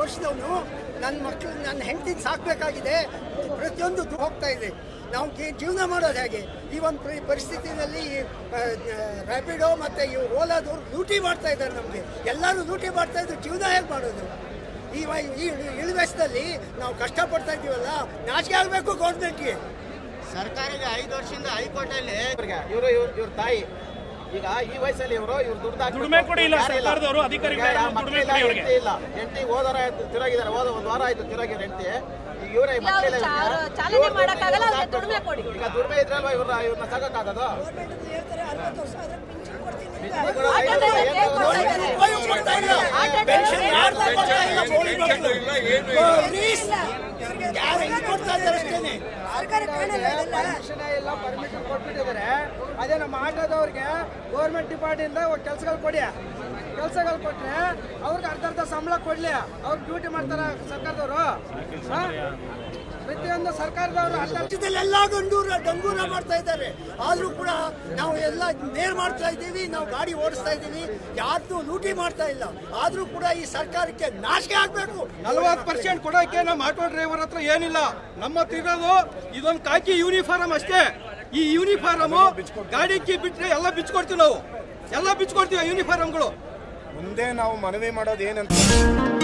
ವರ್ಷದವನು ನನ್ನ ಮಕ್ಕಳು ನನ್ನ ಹೆಂಡತಿನ ಸಾಕಬೇಕಾಗಿದೆ ಪ್ರತಿಯೊಂದು ದು- ಹೋಗ್ತಾ ಇದೆ ನಾವು ಜೀ- ಜೀವನ ಮಾಡೋದು ಹೇಗೆ ಈ ಒಂದು ಪರಿ- ಪರಿಸ್ಥಿತಿನಲ್ಲಿ ರ್ಯಾಪಿಡೋ ಮತ್ತು ಇವು ಓಲಾದವ್ರು ಲೂಟಿ ಮಾಡ್ತಾ ಇದ್ದಾರೆ ನಮಗೆ ಎಲ್ಲರೂ ಲೂಟಿ ಮಾಡ್ತಾ ಇದ್ರು ಜೀವನ ಹೇಗೆ ಮಾಡೋದು ಈ ವ- ಈ ಇಳಿವೆಸ್ದಲ್ಲಿ ನಾವು ಕಷ್ಟಪಡ್ತಾ ಇದ್ದೀವಲ್ಲ ನಾಚಿಕೆ ಆಗಬೇಕು ಗೌರ್ಮೆಂಟ್ಗೆ ಸರ್ಕಾರಕ್ಕೆ ಐದು ವರ್ಷದಿಂದ ಹೈಕೋರ್ಟಲ್ಲಿ ಇವರು ಇವ್ರ ತಾಯಿ ಈಗ ಈ ವಯಸ್ಸಲ್ಲಿ ಇವರು ಇವ್ರು ದುಡ್ಡು ಹಾಕ್ಬಿಟ್ಟು ದುಡಿಮೆ ಕೊಡಿ ಇಲ್ಲ ಯಾರಿಲ್ಲ. ಸರ್ಕಾರದವರು, ಅಧಿಕಾರಿಗಳು ಈಗ ಯಾರು ಮಕ್ಳಿಲ್ಲ, ದುಡಿಮೆ ಕೊಡಿ ಅವ್ರಿಗೆ. ಹೆಂಡ್ತಿ ಇಲ್ಲ ಹೆಂಡತಿ ಹೋದರ ತಿರುಗಿದ್ದಾರೆ ಹೋದ ಒಂದು ವಾರ ಆಯ್ತು ತಿರುಗಿರೋ ಹೆಂಡತಿ ಈಗ ಇವರೇ ಇಲ್ಲ, ಅವ್ರು ಚಾ- ಅವ್ರು ಚಾಲನೆ ಮಾಡಕ್ಕಾಗಲ್ಲ, ಅವ್ರಿಗೆ ದುಡಿಮೆ ಕೊಡಿ. ಈಗ ದುಡಿಮೆ ಇದ್ರಲ್ವಾ ಇವ್ರನ್ನ ಇವ್ರನ್ನ ಸಾಕಾಗದು ರೂಪಾಯಿ ಕೊಡ್ತಾ ಇಲ್ಲ. ಪೆನ್ಷನ್ ಯಾರು ಕೊಡ್ತಾ ಇಲ್ಲ, ಗೋಳಿ ಮಕ್ಕಳು. ಪ್ಲೀಸ್, ಯಾರಿಗೆ ಕೊಡ್ತಾ ಇದ್ದಾರೆ ಅಷ್ಟೇನೆ ಪರ್ಮಿಷನ್ ಇಲ್ಲ ಪರ್ಮಿಷನ್ ಕೊಟ್ಬಿಟ್ಟಿದ್ದಾರೆ ಅದೇ ನಮ್ಮ ಆಟೋದವ್ರಿಗೆ ಗೌರ್ಮೆಂಟ್ ಡಿಪಾರ್ಟಿಂದ ಕೆಲಸಗಳು ಕೊಡಿ ಕೆಲಸಗಳು ಕೊಟ್ರೆ ಅವ್ರಿಗೆ ಅರ್ಧ ಅರ್ಧ ಸಂಬಳ ಕೊಡ್ಲಿ ಅವ್ರು ಡ್ಯೂಟಿ ಮಾಡ್ತಾರ ಸರ್ಕಾರದವರು ಹಾ? ಪ್ರತಿಯೊಂದು ಸರ್ಕಾರದವರು ಅರ್ಧ ರಾಜ್ಯದಲ್ಲೆಲ್ಲ ಗಂಡೂರ ಡಂಗೂರ ಮಾಡ್ತಾ ಇದ್ದಾರೆ ಆದ್ರೂ ಕೂಡ ನಾವು ಎಲ್ಲ ನೇರ್ ಮಾಡ್ತಾ ಇದ್ದೀವಿ ನಾವು ಗಾಡಿ ಓಡಿಸ್ತಾ ಇದ್ದೀವಿ ಯಾರ್ದು ಲೂಟಿ ಮಾಡ್ತಾ ಇಲ್ಲ ಆದ್ರೂ ಕೂಡ ಈ ಸರ್ಕಾರಕ್ಕೆ ನಾಚಿಕೆ ಆಗ್ಬೇಕು ನಲವತ್ತು ಪರ್ಸೆಂಟ್ ಕೊಡೋಕೆ ನಮ್ಮ ಆಟೋ ಡ್ರೈವರ್ ಹತ್ರ ಏನಿಲ್ಲ ನಮ್ಮ ಹತ್ರ ಇರೋದು ಇದೊಂದು ಕಾಕಿ ಯೂನಿಫಾರ್ಮ್ ಅಷ್ಟೇ ಈ ಯೂನಿಫಾರ್ಮ್ ಗಾಡಿಗೆ ಬಿಟ್ರೆ ಎಲ್ಲ ಬಿಚ್ಕೊಡ್ತೀವಿ ನಾವು ಎಲ್ಲ ಬಿಚ್ಕೊಡ್ತೀವಿ ಯೂನಿಫಾರ್ಮ್ಗಳು ಮುಂದೆ ನಾವು ಮನವಿ ಮಾಡೋದು ಏನಂತ